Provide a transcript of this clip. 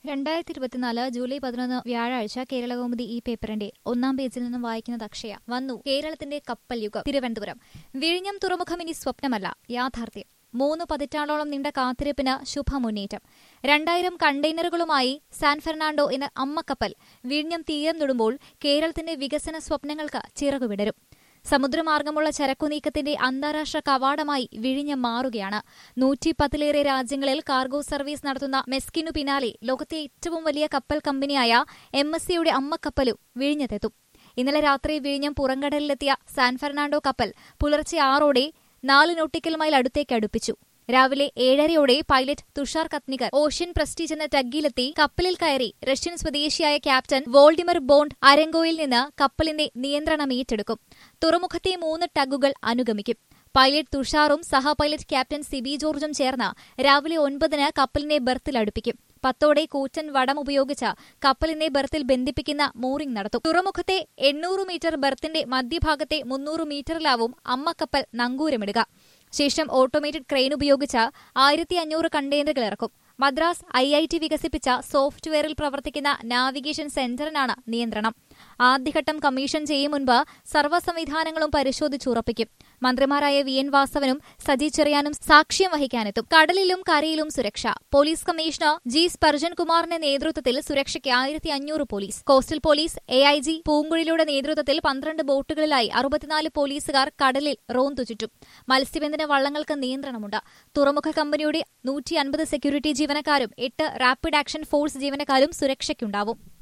രണ്ടായിരത്തി ഇരുപത്തിനാല് ജൂലൈ പതിനൊന്ന് വ്യാഴാഴ്ച കേരളകൗമുദി ഈ പേപ്പറിന്റെ ഒന്നാം പേജിൽ നിന്നും വായിക്കുന്നത് അക്ഷയ വന്നു കേരളത്തിന്റെ കപ്പൽ യുഗം തിരുവനന്തപുരം വിഴിഞ്ഞം തുറമുഖം ഇനി സ്വപ്നമല്ല യാഥാർത്ഥ്യം മൂന്ന് പതിറ്റാണ്ടോളം നീണ്ട കാത്തിരിപ്പിന് ശുഭമുന്നേറ്റം രണ്ടായിരം കണ്ടെയ്നറുകളുമായി സാൻ ഫെർണാണ്ടോ എന്ന അമ്മക്കപ്പൽ വിഴിഞ്ഞം തീരം തൊടുമ്പോൾ കേരളത്തിന്റെ വികസന സ്വപ്നങ്ങൾക്ക് ചിറകുവിടരും സമുദ്രമാർഗമുള്ള ചരക്കുനീക്കത്തിന്റെ അന്താരാഷ്ട്ര കവാടമായി വിഴിഞ്ഞം മാറുകയാണ് നൂറ്റിപ്പത്തിലേറെ രാജ്യങ്ങളിൽ കാർഗോ സർവീസ് നടത്തുന്ന മെസ്കിനു പിന്നാലെ ലോകത്തെ ഏറ്റവും വലിയ കപ്പൽ കമ്പനിയായ എം എസ് സിയുടെ അമ്മക്കപ്പലും വിഴിഞ്ഞത്തെത്തും ഇന്നലെ രാത്രി വിഴിഞ്ഞം പുറംകടലിലെത്തിയ സാൻ ഫെർണാണ്ടോ കപ്പൽ പുലർച്ചെ ആറോടെ നാല് നോട്ടിക്കൽ മൈൽ അടുത്തേക്ക് അടുപ്പിച്ചു രാവിലെ ഏഴരയോടെ pilot Tushar Katnikar Ocean Prestige എന്ന ടഗ്ഗിലെത്തി കപ്പലിൽ കയറി റഷ്യൻ സ്വദേശിയായ ക്യാപ്റ്റൻ വോൾഡിമർ ബോണ്ട് അരങ്കോയിൽ നിന്ന് കപ്പലിന്റെ നിയന്ത്രണം ഏറ്റെടുക്കും തുറമുഖത്തെ മൂന്ന് ടഗുകൾ അനുഗമിക്കും പൈലറ്റ് തുഷാറും സഹ പൈലറ്റ് ക്യാപ്റ്റൻ സിബി ജോർജും ചേർന്ന് രാവിലെ ഒൻപതിന് കപ്പലിനെ ബർത്തിൽ അടുപ്പിക്കും പത്തോടെ കൂറ്റൻ വടം ഉപയോഗിച്ച് കപ്പലിനെ ബർത്തിൽ ബന്ധിപ്പിക്കുന്ന മൂറിംഗ് നടത്തും തുറമുഖത്തെ എണ്ണൂറ് മീറ്റർ ബർത്തിന്റെ മധ്യഭാഗത്തെ മുന്നൂറ് മീറ്ററിലാവും അമ്മക്കപ്പൽ നങ്കൂരമിടുക ശേഷം ഓട്ടോമേറ്റഡ് ക്രെയിൻ ഉപയോഗിച്ച് ആയിരത്തി അഞ്ഞൂറ് കണ്ടെയ്നറുകൾ ഇറക്കും മദ്രാസ് ഐ ഐ ടി വികസിപ്പിച്ച സോഫ്റ്റ്വെയറിൽ പ്രവർത്തിക്കുന്ന നാവിഗേഷൻ സെന്ററിനാണ് നിയന്ത്രണം ആദ്യഘട്ടം കമ്മീഷൻ ചെയ്യും മുൻപ് സർവ്വ സംവിധാനങ്ങളും പരിശോധിച്ചുറപ്പിക്കും മന്ത്രിമാരായ വി എൻ വാസവനും സജി ചെറിയാനും സാക്ഷ്യം വഹിക്കാനെത്തും കടലിലും കരയിലും സുരക്ഷ പോലീസ് കമ്മീഷണർ ജി സ്പർജൻ കുമാറിന്റെ നേതൃത്വത്തിൽ സുരക്ഷയ്ക്ക് ആയിരത്തി അഞ്ഞൂറ് police coastal police A I G പൂങ്കുഴിയുടെ നേതൃത്വത്തിൽ പന്ത്രണ്ട് ബോട്ടുകളിലായി അറുപത്തിനാല് പോലീസുകാർ കടലിൽ റോന്തു ചുറ്റും മത്സ്യബന്ധന വള്ളങ്ങൾക്ക് നിയന്ത്രണമുണ്ട് തുറമുഖ കമ്പനിയുടെ നൂറ്റി അൻപത് സെക്യൂരിറ്റി ജീവനക്കാരും എട്ട് റാപ്പിഡ് ആക്ഷൻ ഫോഴ്സ് ജീവനക്കാരും സുരക്ഷയ്ക്കുണ്ടാവും